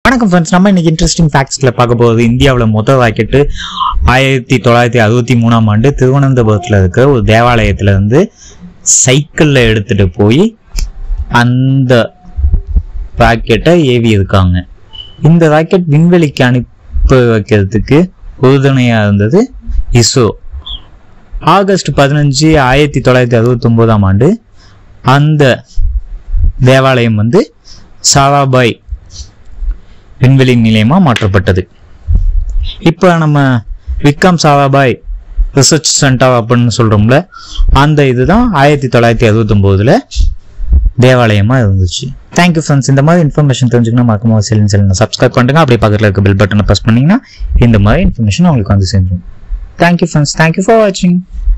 வணக்கம் ஃப்ரெண்ட்ஸ் நம்ம இன்னைக்கு இன்ட்ரெஸ்டிங் ஃபேக்ட்ஸில் பார்க்க போகிறது இந்தியாவில் மொதல் ராக்கெட்டு ஆயிரத்தி தொள்ளாயிரத்தி அறுபத்தி மூணாம் ஆண்டு திருவனந்தபுரத்தில் இருக்கிற ஒரு தேவாலயத்தில் இருந்து சைக்கிளில் எடுத்துட்டு போய் அந்த ராக்கெட்டை ஏவி இருக்காங்க இந்த ராக்கெட் விண்வெளிக்கு அனுப்பி வைக்கிறதுக்கு உறுதுணையாக இருந்தது இஸ்ரோ ஆகஸ்ட் பதினஞ்சு ஆயிரத்தி தொள்ளாயிரத்தி அறுபத்தொம்போதாம் ஆண்டு அந்த தேவாலயம் வந்து சாராபாய் விண்வெளி நிலையமாக மாற்றப்பட்டது இப்போ நம்ம விக்ரம் சாராபாய் ரிசர்ச் சென்டர் அப்படின்னு சொல்கிறோம்ல அந்த இதுதான் ஆயிரத்தி தொள்ளாயிரத்தி அறுபத்தொம்போதில் தேவாலயமாக இருந்துச்சு தேங்க்யூ ஃப்ரெண்ட்ஸ் இந்த மாதிரி இன்ஃபர்மேஷன் தெரிஞ்சுக்கணும் மறக்காம செல்லுங்க செல்லுங்க சப்ஸ்கிரைப் பண்ணுங்க அப்படியே பக்கத்தில் இருக்க பெல் பட்டனை ப்ரெஸ் பண்ணிங்கன்னா இந்த மாதிரி இன்ஃபர்மேஷன் உங்களுக்கு வந்து சேர்ந்துடும் தேங்க்யூ ஃப்ரெண்ட்ஸ் தேங்க்யூ ஃபார் வாட்சிங்